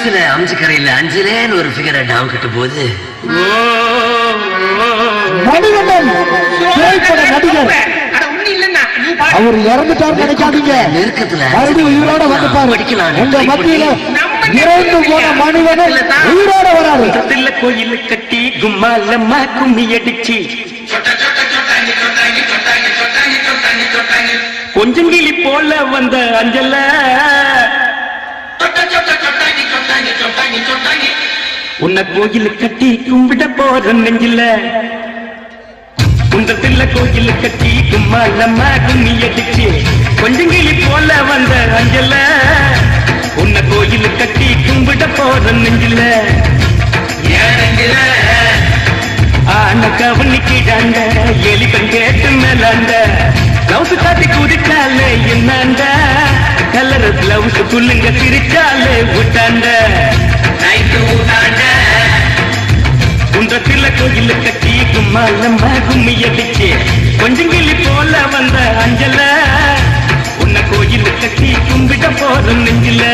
நிமிஷத்துல அம்சக்கரையில அஞ்சலேன்னு ஒரு ஃபிகரை டாம் கட்டும் போது மணிகண்டன் திரைப்பட நடிகர் அட உண்ணி இல்லன்னா நீ பாரு. அவர் இறந்துட்டார் நினைக்காதீங்க நெருக்கத்துல மறுபடியும் உயிரோட வந்துப்பாரு படிக்கலாம் உங்க மத்தியில இறந்து போன மனிதனை உயிரோட வராரு தில்ல கோயில் கட்டி கும்மாலம்மா கும்மி அடிச்சு கொஞ்சம் கிளி போல வந்த அஞ்சல உன்னை கோயில் கட்டி கும்பிட போற நெஞ்சில உந்த தில்ல கோயில் கட்டி கும்மாலம்மா கும்மி அடிச்சு கொஞ்சம் கிளி போல வந்த அஞ்சல உன்னை கோயில் கட்டி கும்பிட போற நெஞ்சில ஆன கவனிக்கிடாண்ட எலி பங்கேட்டு மேலாண்ட பிளவுஸ் காட்டி குதிச்சாலே என்னாண்ட கலர் பிளவுஸ் புல்லுங்க சிரிச்சாலே விட்டாண்ட குன்றத்தில கோயில் கட்டி கும்மாலம்மா கும்மி அடிச்சு கொஞ்சம் கிளி போல வந்த அஞ்சல உன்னை கோயில் கட்டி கும்பிட போற நெஞ்சில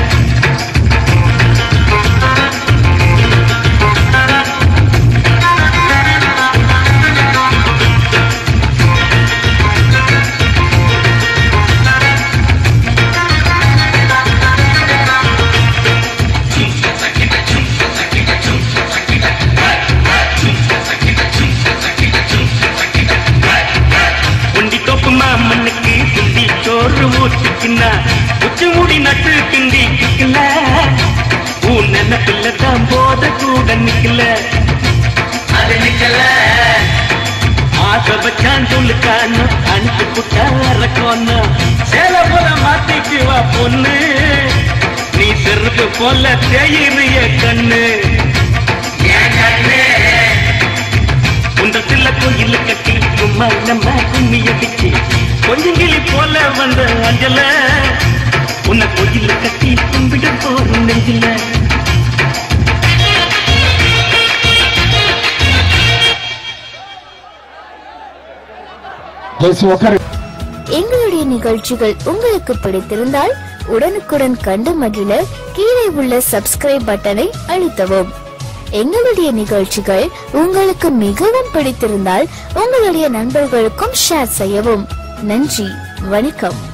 உண்டி தோப்பு மாமனுக்கு குண்டி சோறு ஊத்திக்கினா உச்சி முடி நட்டு கிண்டி கிக்கல உன் நினைப்பில்ல தான் போத கூட நிக்கல அது நிக்கல ஆசை வச்சான் சொல்லுக்கான அனுப்பி புட்டா இறக்கோன்னு சேல போல மாத்திக்குவா பொண்ணு நீ செருப்பு போல தேயிறிய கண்ணு என் கண்ணு குன்றத்தில் கோயில் கட்டி சும்மா நம்ம கும்மி அடிச்சு கொஞ்சம் கிளி போல வந்த அஞ்சல உன்னை கோயில் கட்டி கும்பிட போற நெஞ்சில ஜெயசி உட்காரு எங்களுடைய நிகழ்ச்சிகள் உங்களுக்கு பிடித்திருந்தால் உடனுக்குடன் கண்டு மகிழ கீழே உள்ள சப்ஸ்கிரைப் பட்டனை அழுத்தவும் எங்களுடைய நிகழ்ச்சிகள் உங்களுக்கு மிகவும் பிடித்திருந்தால் உங்களுடைய நண்பர்களுக்கும் ஷேர் செய்யவும் நன்றி வணக்கம்